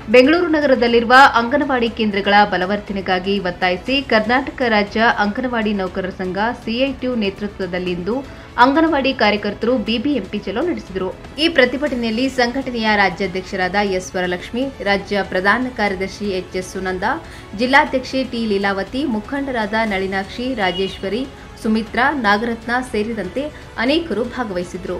ಬೆಂಗಳೂರು ನಗರದಲ್ಲಿರುವ ಅಂಗನವಾಡಿ ಕೇಂದ್ರಗಳ ಬಲವರ್ಧನೆಗಾಗಿ ಒತ್ತಾಯಿಸಿ ಕರ್ನಾಟಕ ರಾಜ್ಯ ಅಂಗನವಾಡಿ ನೌಕರರ ಸಂಘ ಸಿಐಟಿಯು ನೇತೃತ್ವದಲ್ಲಿಂದು ಅಂಗನವಾಡಿ ಕಾರ್ಯಕರ್ತರು ಬಿಬಿಎಂಪಿ ಚಲೋ ನಡೆಸಿದರು ಈ ಪ್ರತಿಭಟನೆಯಲ್ಲಿ ಸಂಘಟನೆಯ ರಾಜ್ಯಾಧ್ಯಕ್ಷರಾದ ಎಸ್ ವರಲಕ್ಷ್ಮಿ ರಾಜ್ಯ ಪ್ರಧಾನ ಕಾರ್ಯದರ್ಶಿ ಎಚ್ ಎಸ್ ಸುನಂದ ಜಿಲ್ಲಾಧ್ಯಕ್ಷೆ ಟಿ ಲೀಲಾವತಿ ಮುಖಂಡರಾದ ನಳಿನಾಕ್ಷಿ ರಾಜೇಶ್ವರಿ ಸುಮಿತ್ರಾ ನಾಗರತ್ನ ಸೇರಿದಂತೆ ಅನೇಕರು ಭಾಗವಹಿಸಿದರು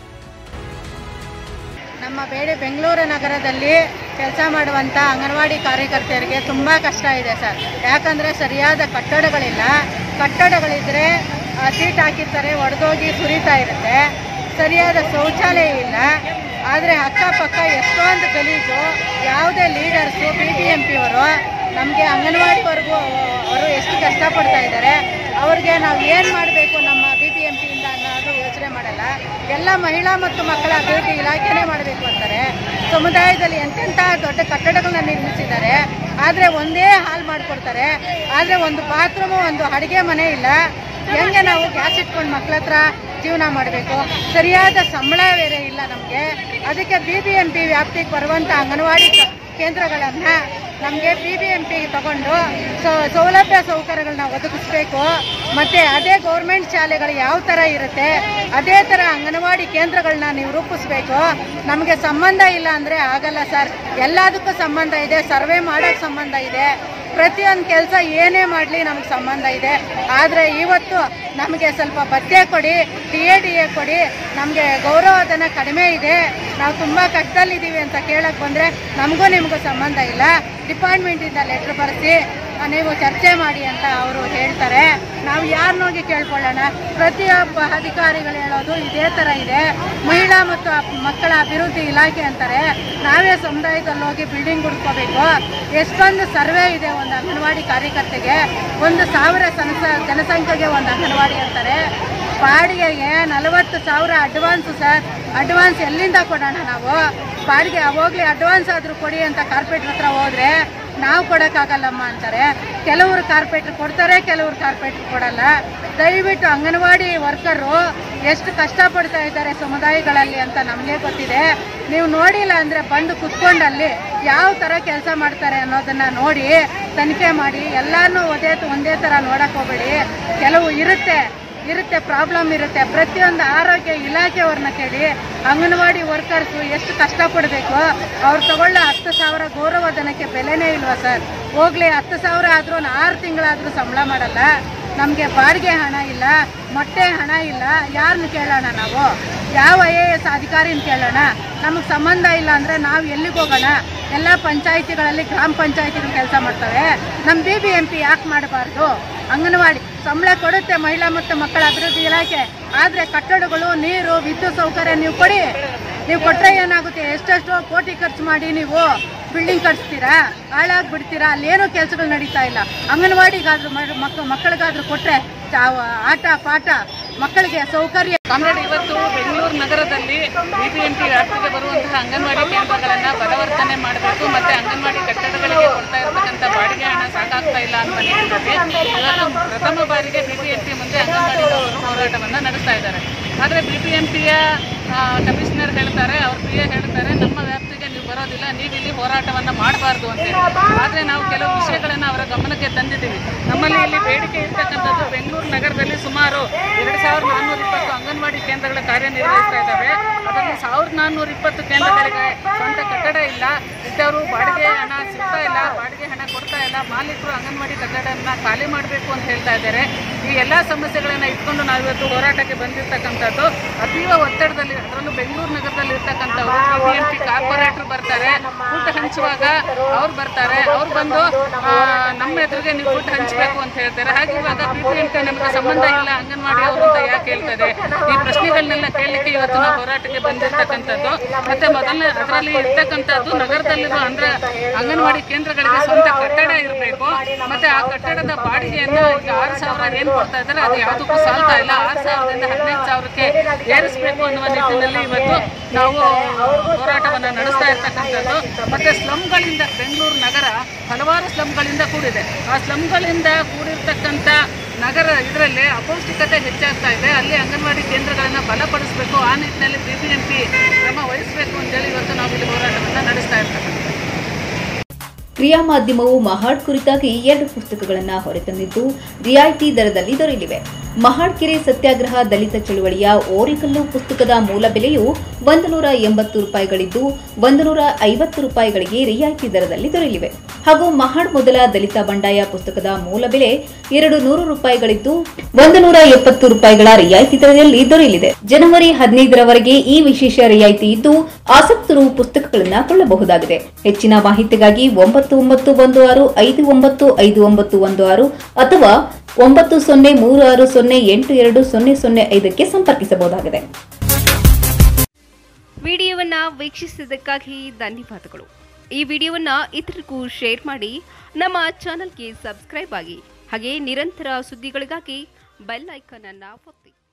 ನಮ್ಮ ಬೇರೆ ಬೆಂಗಳೂರು ನಗರದಲ್ಲಿ ಕೆಲಸ ಮಾಡುವಂಥ ಅಂಗನವಾಡಿ ಕಾರ್ಯಕರ್ತೆಯರಿಗೆ ತುಂಬ ಕಷ್ಟ ಇದೆ ಸರ್ ಯಾಕಂದರೆ ಸರಿಯಾದ ಕಟ್ಟಡಗಳಿಲ್ಲ ಕಟ್ಟಡಗಳಿದ್ದರೆ ಸೀಟ್ ಹಾಕಿರ್ತಾರೆ ಒಡೆದೋಗಿ ಸುರಿತಾ ಇರುತ್ತೆ ಸರಿಯಾದ ಶೌಚಾಲಯ ಇಲ್ಲ ಆದರೆ ಅಕ್ಕಪಕ್ಕ ಎಷ್ಟೊಂದು ಗಲೀಜು ಯಾವುದೇ ಲೀಡರ್ಸು ಬಿ ಬಿ ಎಂ ಪಿಯವರು ನಮಗೆ ಅಂಗನವಾಡಿವರೆಗೂ ಅವರು ಎಷ್ಟು ಕಷ್ಟಪಡ್ತಾ ಇದ್ದಾರೆ ಅವ್ರಿಗೆ ನಾವು ಏನು ಮಾಡಬೇಕು ನಮ್ಮ ಬಿ ಬಿ ಎಂ ಪಿಯಿಂದ ಅನ್ನೋದು ಯೋಚನೆ ಮಾಡಲ್ಲ ಎಲ್ಲ ಮಹಿಳಾ ಮತ್ತು ಮಕ್ಕಳ ಅಭಿವೃದ್ಧಿ ಇಲಾಖೆನೇ ಮಾಡಬೇಕು ಅಂತಾರೆ ಸಮುದಾಯದಲ್ಲಿ ಎಂತೆಂಥ ದೊಡ್ಡ ಕಟ್ಟಡಗಳನ್ನ ನಿರ್ಮಿಸಿದ್ದಾರೆ ಆದರೆ ಒಂದೇ ಹಾಲ್ ಮಾಡಿಕೊಡ್ತಾರೆ ಆದರೆ ಒಂದು ಬಾತ್ರೂಮು ಒಂದು ಅಡುಗೆ ಮನೆ ಇಲ್ಲ ಹೆಂಗೆ ನಾವು ಗ್ಯಾಸ್ ಇಟ್ಕೊಂಡು ಮಕ್ಳ ಹತ್ರ ಜೀವನ ಮಾಡಬೇಕು ಸರಿಯಾದ ಸಂಬಳ ಬೇರೆ ಇಲ್ಲ ನಮಗೆ ಅದಕ್ಕೆ ಬಿ ಬಿ ಎಂ ಪಿ ವ್ಯಾಪ್ತಿಗೆ ಬರುವಂಥ ಅಂಗನವಾಡಿ ಕ- ಕೇಂದ್ರಗಳನ್ನು ನಮಗೆ ಬಿ ಬಿ ಎಂ ಪಿಗೆ ತಗೊಂಡು ಸೊ ಸೌಲಭ್ಯ ಸೌಕರ್ಯಗಳನ್ನ ಒದಗಿಸ್ಬೇಕು ಮತ್ತು ಅದೇ ಗೌರ್ಮೆಂಟ್ ಶಾಲೆಗಳು ಯಾವ ಥರ ಇರುತ್ತೆ ಅದೇ ಥರ ಅಂಗನವಾಡಿ ಕೇಂದ್ರಗಳನ್ನ ನೀವು ರೂಪಿಸ್ಬೇಕು ನಮಗೆ ಸಂಬಂಧ ಇಲ್ಲ ಅಂದರೆ ಆಗಲ್ಲ ಸರ್ ಎಲ್ಲದಕ್ಕೂ ಸಂಬಂಧ ಇದೆ ಸರ್ವೆ ಮಾಡೋಕ್ಕೆ ಸಂಬಂಧ ಇದೆ ಪ್ರತಿಯೊಂದು ಕೆಲಸ ಏನೇ ಮಾಡಲಿ ನಮಗೆ ಸಂಬಂಧ ಇದೆ ಆದರೆ ಇವತ್ತು ನಮಗೆ ಸ್ವಲ್ಪ ಭತ್ಯೆ ಕೊಡಿ ಟಿ ಎ ಡಿ ಎ ಕೊಡಿ ನಮಗೆ ಗೌರವಧನ ಕಡಿಮೆ ಇದೆ ನಾವು ತುಂಬ ಕಷ್ಟದಲ್ಲಿದ್ದೀವಿ ಅಂತ ಕೇಳಕ್ಕೆ ಬಂದರೆ ನಮಗೂ ನಿಮಗೂ ಸಂಬಂಧ ಇಲ್ಲ ಡಿಪಾರ್ಟ್ಮೆಂಟಿಂದ ಲೆಟ್ರ್ ಬರೆಸಿ ನೀವು ಚರ್ಚೆ ಮಾಡಿ ಅಂತ ಅವರು ಹೇಳ್ತಾರೆ ನಾವು ಯಾರನ್ನೋಗಿ ಕೇಳ್ಕೊಳ್ಳೋಣ ಪ್ರತಿಯೊಬ್ಬ ಅಧಿಕಾರಿಗಳು ಹೇಳೋದು ಇದೇ ಥರ ಇದೆ ಮಹಿಳಾ ಮತ್ತು ಅಪ್- ಮಕ್ಕಳ ಅಭಿವೃದ್ಧಿ ಇಲಾಖೆ ಅಂತಾರೆ ನಾವೇ ಸಮುದಾಯದಲ್ಲಿ ಹೋಗಿ ಬಿಲ್ಡಿಂಗ್ ಹುಡ್ಕೋಬೇಕು ಎಷ್ಟೊಂದು ಸರ್ವೆ ಇದೆ ಒಂದು ಅಂಗನವಾಡಿ ಕಾರ್ಯಕರ್ತೆಗೆ ಒಂದು ಸಾವಿರ ಜನಸ ಜನಸಂಖ್ಯೆಗೆ ಒಂದು ಅಂಗನವಾಡಿ ಅಂತಾರೆ ಬಾಡಿಗೆಗೆ ನಲವತ್ತು ಸಾವಿರ ಅಡ್ವಾನ್ಸು ಸರ್ ಅಡ್ವಾನ್ಸ್ ಎಲ್ಲಿಂದ ಕೊಡೋಣ ನಾವು ಬಾಡಿಗೆ ಹೋಗ್ಲಿ ಅಡ್ವಾನ್ಸ್ ಆದರೂ ಕೊಡಿ ಅಂತ ಕಾರ್ಪೊರೇಟ್ರ್ ಹತ್ರ ಹೋದ್ರೆ ನಾವು ಕೊಡೋಕ್ಕಾಗಲ್ಲಮ್ಮ ಅಂತಾರೆ ಕೆಲವರು ಕಾರ್ಪೊರೇಟ್ರ್ ಕೊಡ್ತಾರೆ ಕೆಲವರು ಕಾರ್ಪೊರೇಟ್ರ್ ಕೊಡಲ್ಲ ದಯವಿಟ್ಟು ಅಂಗನವಾಡಿ ವರ್ಕರು ಎಷ್ಟು ಕಷ್ಟಪಡ್ತಾ ಇದ್ದಾರೆ ಸಮುದಾಯಗಳಲ್ಲಿ ಅಂತ ನಮಗೆ ಗೊತ್ತಿದೆ ನೀವು ನೋಡಿಲ್ಲ ಅಂದರೆ ಬಂದು ಕುತ್ಕೊಂಡಲ್ಲಿ ಯಾವ ಥರ ಕೆಲಸ ಮಾಡ್ತಾರೆ ಅನ್ನೋದನ್ನ ನೋಡಿ ತನಿಖೆ ಮಾಡಿ ಎಲ್ಲಾರನ್ನೂ ಒಂದೇ ಒಂದೇ ಥರ ನೋಡಕ್ಕೆ ಹೋಗ್ಬೇಡಿ ಕೆಲವು ಇರುತ್ತೆ ಇರುತ್ತೆ ಪ್ರಾಬ್ಲಮ್ ಇರುತ್ತೆ ಪ್ರತಿಯೊಂದು ಆರೋಗ್ಯ ಇಲಾಖೆಯವ್ರನ್ನ ಕೇಳಿ ಅಂಗನವಾಡಿ ವರ್ಕರ್ಸು ಎಷ್ಟು ಕಷ್ಟಪಡಬೇಕು ಅವ್ರು ತಗೊಳ್ಳೋ ಹತ್ತು ಸಾವಿರ ಗೌರವಧನಕ್ಕೆ ಬೆಲೆನೇ ಇಲ್ವಾ ಸರ್ ಹೋಗ್ಲಿ ಹತ್ತು ಸಾವಿರ ಆದರೂ ಆರು ತಿಂಗಳಾದರೂ ಸಂಬಳ ಮಾಡಲ್ಲ ನಮಗೆ ಬಾಡಿಗೆ ಹಣ ಇಲ್ಲ ಮೊಟ್ಟೆ ಹಣ ಇಲ್ಲ ಯಾರನ್ನ ಕೇಳೋಣ ನಾವು ಯಾವ ಐ ಎ ಎಸ್ ಅಧಿಕಾರಿನ ಕೇಳೋಣ ನಮಗೆ ಸಂಬಂಧ ಇಲ್ಲ ಅಂದರೆ ನಾವು ಎಲ್ಲಿಗೆ ಹೋಗೋಣ ಎಲ್ಲ ಪಂಚಾಯಿತಿಗಳಲ್ಲಿ ಗ್ರಾಮ ಪಂಚಾಯಿತಿಗಳು ಕೆಲಸ ಮಾಡ್ತವೆ ನಮ್ಮ ಬಿ ಬಿ ಎಂ ಪಿ ಯಾಕೆ ಮಾಡಬಾರ್ದು ಅಂಗನವಾಡಿ ಸಂಬಳ ಕೊಡುತ್ತೆ ಮಹಿಳಾ ಮತ್ತು ಮಕ್ಕಳ ಅಭಿವೃದ್ಧಿ ಇಲಾಖೆ ಆದರೆ ಕಟ್ಟಡಗಳು ನೀರು ವಿದ್ಯುತ್ ಸೌಕರ್ಯ ನೀವು ಕೊಡಿ ನೀವು ಕೊಟ್ಟರೆ ಏನಾಗುತ್ತೆ ಎಷ್ಟೆಷ್ಟೋ ಕೋಟಿ ಖರ್ಚು ಮಾಡಿ ನೀವು ಬಿಲ್ಡಿಂಗ್ ಕಟ್ಸ್ತೀರಾ ಹಾಳಾಗಿ ಬಿಡ್ತೀರಾ ಅಲ್ಲೇನೂ ಕೆಲಸಗಳು ನಡೀತಾ ಇಲ್ಲ ಅಂಗನವಾಡಿಗಾದ್ರೂ ಮಕ್ಕ ಮಕ್ಕಳಿಗಾದ್ರೂ ಕೊಟ್ಟರೆ ಆಟ ಪಾಠ ಮಕ್ಕಳಿಗೆ ಸೌಕರ್ಯ ಕಾಮ್ರೇಡ್ ಇವತ್ತು ಬೆಂಗಳೂರು ನಗರದಲ್ಲಿ ಬಿಬಿಎಂಪಿ ವ್ಯಾಪ್ತಿಗೆ ಬರುವಂತಹ ಅಂಗನವಾಡಿ ಕೇಂದ್ರಗಳನ್ನ ಬಲವರ್ಧನೆ ಮಾಡಬೇಕು ಮತ್ತೆ ಅಂಗನವಾಡಿ ಕಟ್ಟಡಗಳಿಗೆ ಕೊಡ್ತಾ ಇರತಕ್ಕಂಥ ಬಾಡಿಗೆ ಹಣ ಸಾಕಾಗ್ತಾ ಇಲ್ಲ ಅಂತ ನಿಟ್ಟಿನಲ್ಲಿ ಇವತ್ತು ಪ್ರಥಮ ಬಾರಿಗೆ ಬಿಬಿಎಂಪಿ ಮುಂದೆ ಅಂಗನವಾಡಿ ಹೋರಾಟವನ್ನ ನಡೆಸ್ತಾ ಇದ್ದಾರೆ ಆದರೆ ಬಿಬಿಎಂಪಿಯ ಕಮಿಷನರ್ ಹೇಳ್ತಾರೆ ಅವ್ರ ಪಿ ಎ ಹೇಳ್ತಾರೆ ನಮ್ಮ ವ್ಯಾಪ್ತಿಗೆ ನೀವು ಬರೋದಿಲ್ಲ ನೀವು ಇಲ್ಲಿ ಹೋರಾಟವನ್ನ ಮಾಡಬಾರ್ದು ಅಂತ ಹೇಳಿ ಆದರೆ ನಾವು ಕೆಲವು ವಿಷಯಗಳನ್ನ ಅವರ ಗಮನಕ್ಕೆ ತಂದಿದ್ದೀವಿ ನಮ್ಮಲ್ಲಿ ಇಲ್ಲಿ ಬೇಡಿಕೆ ಇರ್ತಕ್ಕಂಥದ್ದು ಬೆಂಗಳೂರು ನಗರದಲ್ಲಿ ಸುಮಾರು ಎರಡು ಸಾವಿರದ ನಾನ್ನೂರ ಇಪ್ಪತ್ತು ಅಂಗನವಾಡಿ ಕೇಂದ್ರಗಳು ಕಾರ್ಯನಿರ್ವಹಿಸ್ತಾ ಇದ್ದಾವೆ ಅದರಲ್ಲಿ ಸಾವಿರದ ನಾನ್ನೂರ ಇಪ್ಪತ್ತು ಕೇಂದ್ರಗಳಿಗೆ ಸ್ವಂತ ಕಟ್ಟಡ ಇಲ್ಲ ಇದ್ದವರು ಬಾಡಿಗೆ ಹಣ ಸಿಗ್ತಾ ಇಲ್ಲ ಬಾಡಿಗೆ ಹಣ ಕೊಡ್ತಾ ಇಲ್ಲ ಮಾಲೀಕರು ಅಂಗನವಾಡಿ ಕಟ್ಟಡನ ಖಾಲಿ ಮಾಡಬೇಕು ಅಂತ ಹೇಳ್ತಾ ಇದ್ದಾರೆ ಈ ಎಲ್ಲ ಸಮಸ್ಯೆಗಳನ್ನ ಇಟ್ಕೊಂಡು ನಾವಿವತ್ತು ಹೋರಾಟಕ್ಕೆ ಬಂದಿರತಕ್ಕಂಥದ್ದು ಅತೀವ ಒತ್ತಡದಲ್ಲಿ ಅದರಲ್ಲೂ ಬೆಂಗಳೂರು ನಗರದಲ್ಲಿ ಇರ್ತಕ್ಕಂಥವ್ರು ಬಿಬಿಎಂಪಿ ಕಾರ್ಪೊರೇಟರ್ ಬರ್ತಾರೆ ಊಟ ಹಂಚುವಾಗ ಅವ್ರು ಬರ್ತಾರೆ ಅವ್ರು ಬಂದು ಆ, ನಮ್ಮ ಎದುರಿಗೆ ನೀವು ಊಟ ಹಂಚಬೇಕು ಅಂತ ಹೇಳ್ತಾರೆ ಹಾಗೆ ಇವಾಗ ಬಿಬಿಎಂಪಿ ನಮಗೆ ಸಂಬಂಧ ಇಲ್ಲ ಅಂಗನವಾಡಿ ಅವರು ಅಂತ ಯಾಕೆ ಹೇಳ್ತದೆ ಈ ಪ್ರಶ್ನೆಗಳನ್ನೆಲ್ಲ ಕೇಳಲಿಕ್ಕೆ ಇವತ್ತು ನಾವು ಹೋರಾಟಕ್ಕೆ ಬಂದಿರತಕ್ಕಂಥದ್ದು ಮತ್ತೆ ಮೊದಲನೇ ಅದರಲ್ಲಿ ಇರ್ತಕ್ಕಂಥದ್ದು ನಗರದಲ್ಲಿರುವ ಅಂದ್ರೆ ಅಂಗನವಾಡಿ ಕೇಂದ್ರಗಳಿಗೆ ಸ್ವಂತ ಕಟ್ಟಡ ಇರಬೇಕು ಮತ್ತೆ ಆ ಕಟ್ಟಡದ ಬಾಡಿಗೆಯನ್ನು ಈಗ ಆರು ಸಾವಿರ ಏನು ಕೊಡ್ತಾ ಇದ್ದಾರೆ ಅದು ಯಾವುದಕ್ಕೂ ಸಾಲ್ತಾ ಇಲ್ಲ ಆರು ಸಾವಿರದಿಂದ ಹದಿನೈದು ಸಾವಿರಕ್ಕೆ ಏರಿಸಬೇಕು ಅನ್ನುವ ನಿಟ್ಟಿನಲ್ಲಿ ಇವತ್ತು ನಾವು ಹೋರಾಟವನ್ನು ನಡೆಸ್ತಾ ಇರ್ತಕ್ಕಂಥದ್ದು ಮತ್ತೆ ಸ್ಲಮ್ಗಳಿಂದ ಬೆಂಗಳೂರು ನಗರ ಹಲವಾರು ಸ್ಲಮ್ಗಳಿಂದ ಕೂಡಿದೆ ಆ ಸ್ಲಮ್ಗಳಿಂದ ಕೂಡಿರ್ತಕ್ಕಂಥ ನಗರ ಇದರಲ್ಲಿ ಅಪೌಷ್ಟಿಕತೆ ಹೆಚ್ಚಾಗ್ತಾ ಇದೆ ಅಲ್ಲಿ ಅಂಗನವಾಡಿ ಕೇಂದ್ರಗಳನ್ನು ಬಲಪಡಿಸಬೇಕು ಆ ನಿಟ್ಟಿನಲ್ಲಿ ಬಿ ಬಿ ಎಂ ಪಿ ಕ್ರಮ ವಹಿಸಬೇಕು ಅಂತೇಳಿ ಇವತ್ತು ನಾವು ಇಲ್ಲಿ ಹೋರಾಟವನ್ನು ನಡೆಸ್ತಾ ಇರ್ತಕ್ಕಂಥದ್ದು ಕ್ರಿಯಾ ಮಾಧ್ಯಮವು ಮಹಾಡ್ ಕುರಿತಾಗಿ ಎರಡು ಪುಸ್ತಕಗಳನ್ನು ಹೊರತಂದಿದ್ದು ರಿಯಾಯಿತಿ ದರದಲ್ಲಿ ದೊರೆಯಲಿವೆ ಮಹಾಡ್ಕೆರೆ ಸತ್ಯಾಗ್ರಹ ದಲಿತ ಚಳುವಳಿಯ ಓರಿಕಲ್ಲು ಪುಸ್ತಕದ ಮೂಲ ಬೆಲೆಯು ಒಂದು ನೂರ ಎಂಬತ್ತು ರೂಪಾಯಿಗಳಿದ್ದು ಒಂದು ನೂರ ಐವತ್ತು ರೂಪಾಯಿಗಳಿಗೆ ರಿಯಾಯಿತಿ ದರದಲ್ಲಿ ದೊರೆಯಲಿವೆ ಹಾಗೂ ಮಹಾಡ್ ಮೊದಲ ದಲಿತ ಬಂಡಾಯ ಪುಸ್ತಕದ ಮೂಲ ಬೆಲೆ ಎರಡು ನೂರು ರೂಪಾಯಿಗಳಿದ್ದು ಒಂದು ನೂರ ಎಪ್ಪತ್ತು ರೂಪಾಯಿಗಳ ರಿಯಾಯಿತಿ ದರದಲ್ಲಿ ದೊರೆಯಲಿದೆ ಜನವರಿ ಹದಿನೈದರವರೆಗೆ ಈ ವಿಶೇಷ ರಿಯಾಯಿತಿ ಇದ್ದು ಆಸಕ್ತರು ಪುಸ್ತಕಗಳನ್ನು ಕೊಳ್ಳಬಹುದಾಗಿದೆ ಹೆಚ್ಚಿನ ಮಾಹಿತಿಗಾಗಿ ಒಂಬತ್ತು ಒಂಬತ್ತು ಒಂದು ಆರು ಐದು ಒಂಬತ್ತು ಐದು ಒಂಬತ್ತು ಒಂದು ಆರು ಅಥವಾ ಒಂಬತ್ತು ಸೊನ್ನೆ ಮೂರು ಆರು ಸೊನ್ನೆ ಎಂಟು ಎರಡು ಸೊನ್ನೆ ಸೊನ್ನೆ ಐದಕ್ಕೆ ಸಂಪರ್ಕಿಸಬಹುದಾಗಿದೆ ವಿಡಿಯೋವನ್ನು ವೀಕ್ಷಿಸಿದ್ದಕ್ಕಾಗಿ ಧನ್ಯವಾದಗಳು ಈ ವಿಡಿಯೋವನ್ನು ಇತರರಿಗೂ ಶೇರ್ ಮಾಡಿ ನಮ್ಮ ಚಾನಲ್ಗೆ ಸಬ್ಸ್ಕ್ರೈಬ್ ಆಗಿ ಹಾಗೆ ನಿರಂತರ ಸುದ್ದಿಗಳಿಗಾಗಿ ಬೆಲ್ ಐಕಾನ್ ಅನ್ನು ಒತ್ತಿ